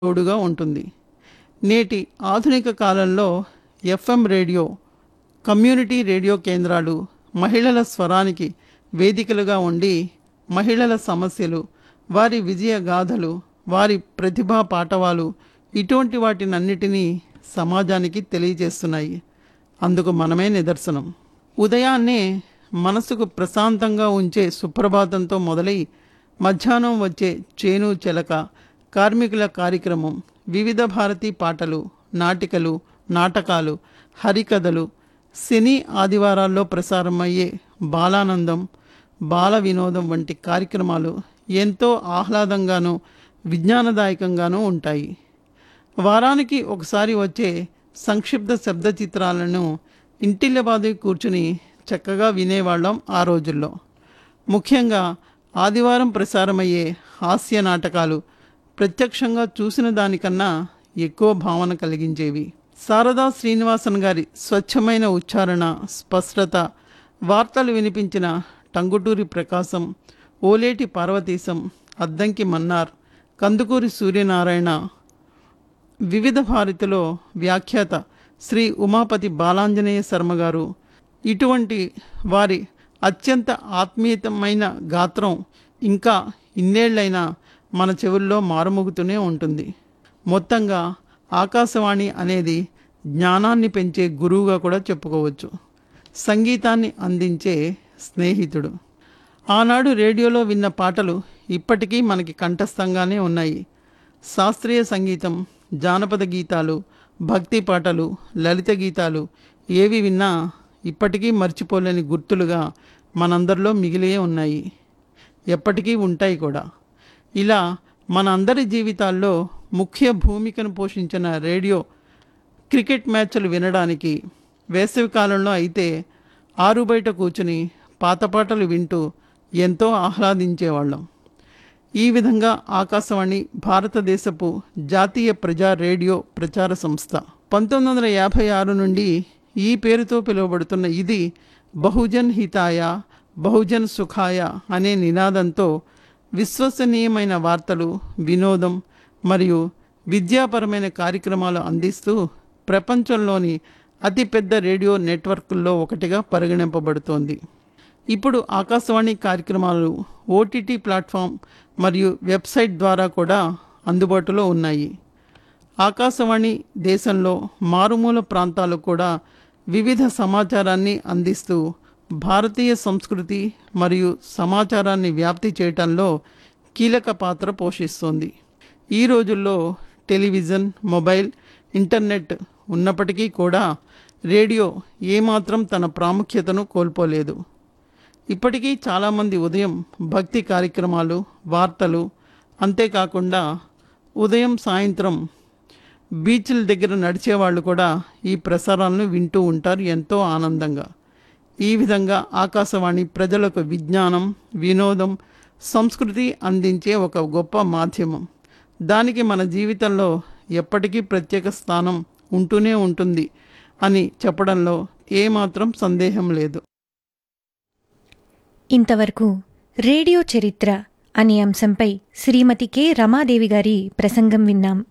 తోడుగా ఉంటుంది నేటి ఆధునిక కాలంలో ఎఫ్ఎం రేడియో కమ్యూనిటీ రేడియో కేంద్రాలు మహిళల స్వరానికి వేదికలుగా ఉండి మహిళల సమస్యలు వారి విజయ గాథలు వారి ప్రతిభా పాటవాలు ఇటువంటి వాటినన్నిటినీ సమాజానికి తెలియజేస్తున్నాయి అందుకు మనమే నిదర్శనం ఉదయాన్నే మనసుకు ప్రశాంతంగా ఉంచే సుప్రభాతంతో మొదలై మధ్యాహ్నం వచ్చే చేను చెలక కార్మికుల కార్యక్రమం వివిధ భారతి పాటలు నాటికలు నాటకాలు హరికథలు శని ఆదివారాల్లో ప్రసారమయ్యే బాలానందం బాల వినోదం వంటి కార్యక్రమాలు ఎంతో ఆహ్లాదంగానూ విజ్ఞానదాయకంగానూ ఉంటాయి వారానికి ఒకసారి వచ్చే సంక్షిప్త శబ్ద చిత్రాలను ఇంటిల్లబాది కూర్చుని చక్కగా వినేవాళ్ళం ఆ రోజుల్లో ముఖ్యంగా ఆదివారం ప్రసారమయ్యే హాస్య నాటకాలు ప్రత్యక్షంగా చూసిన దానికన్నా ఎక్కువ భావన కలిగించేవి శారదా శ్రీనివాసన్ గారి స్వచ్ఛమైన ఉచ్చారణ స్పష్టత వార్తలు వినిపించిన టంగుటూరి ప్రకాశం ఓలేటి పార్వతీశం అద్దంకి మన్నార్ కందుకూరి సూర్యనారాయణ వివిధ భారతిలో వ్యాఖ్యాత శ్రీ ఉమాపతి బాలాంజనేయ శర్మ గారు ఇటువంటి వారి అత్యంత ఆత్మీయతమైన గాత్రం ఇంకా ఇన్నేళ్లైనా మన చెవుల్లో మారుమోగుతూనే ఉంటుంది మొత్తంగా ఆకాశవాణి అనేది జ్ఞానాన్ని పెంచే గురువుగా కూడా చెప్పుకోవచ్చు సంగీతాన్ని అందించే స్నేహితుడు ఆనాడు రేడియోలో విన్న పాటలు ఇప్పటికీ మనకి కంఠస్థంగానే ఉన్నాయి శాస్త్రీయ సంగీతం జానపద గీతాలు భక్తి పాటలు లలిత గీతాలు ఏవి విన్నా ఇప్పటికీ మర్చిపోలేని గుర్తులుగా మనందరిలో మిగిలే ఉన్నాయి ఎప్పటికీ ఉంటాయి కూడా ఇలా మన అందరి జీవితాల్లో ముఖ్య భూమికను పోషించిన రేడియో క్రికెట్ మ్యాచ్లు వినడానికి వేసవి కాలంలో అయితే ఆరు బయట కూర్చుని పాత పాటలు వింటూ ఎంతో ఆహ్లాదించేవాళ్ళం ఈ విధంగా ఆకాశవాణి భారతదేశపు జాతీయ ప్రజా రేడియో ప్రచార సంస్థ పంతొమ్మిది వందల యాభై ఆరు నుండి ఈ పేరుతో పిలువబడుతున్న ఇది బహుజన్ హితాయ బహుజన్ సుఖాయ అనే నినాదంతో విశ్వసనీయమైన వార్తలు వినోదం మరియు విద్యాపరమైన కార్యక్రమాలు అందిస్తూ ప్రపంచంలోని అతిపెద్ద రేడియో నెట్వర్క్ల్లో ఒకటిగా పరిగణింపబడుతోంది ఇప్పుడు ఆకాశవాణి కార్యక్రమాలు ఓటీటీ ప్లాట్ఫామ్ మరియు వెబ్సైట్ ద్వారా కూడా అందుబాటులో ఉన్నాయి ఆకాశవాణి దేశంలో మారుమూల ప్రాంతాలు కూడా వివిధ సమాచారాన్ని అందిస్తూ భారతీయ సంస్కృతి మరియు సమాచారాన్ని వ్యాప్తి చేయటంలో కీలక పాత్ర పోషిస్తోంది ఈ రోజుల్లో టెలివిజన్ మొబైల్ ఇంటర్నెట్ ఉన్నప్పటికీ కూడా రేడియో ఏమాత్రం తన ప్రాముఖ్యతను కోల్పోలేదు ఇప్పటికీ చాలామంది ఉదయం భక్తి కార్యక్రమాలు వార్తలు అంతేకాకుండా ఉదయం సాయంత్రం బీచ్ల దగ్గర నడిచేవాళ్ళు కూడా ఈ ప్రసారాలను వింటూ ఉంటారు ఎంతో ఆనందంగా ఈ విధంగా ఆకాశవాణి ప్రజలకు విజ్ఞానం వినోదం సంస్కృతి అందించే ఒక గొప్ప మాధ్యమం దానికి మన జీవితంలో ఎప్పటికీ ప్రత్యేక స్థానం ఉంటూనే ఉంటుంది అని చెప్పడంలో ఏమాత్రం సందేహం లేదు ఇంతవరకు రేడియో చరిత్ర అనే అంశంపై శ్రీమతి కె రమాదేవి గారి ప్రసంగం విన్నాం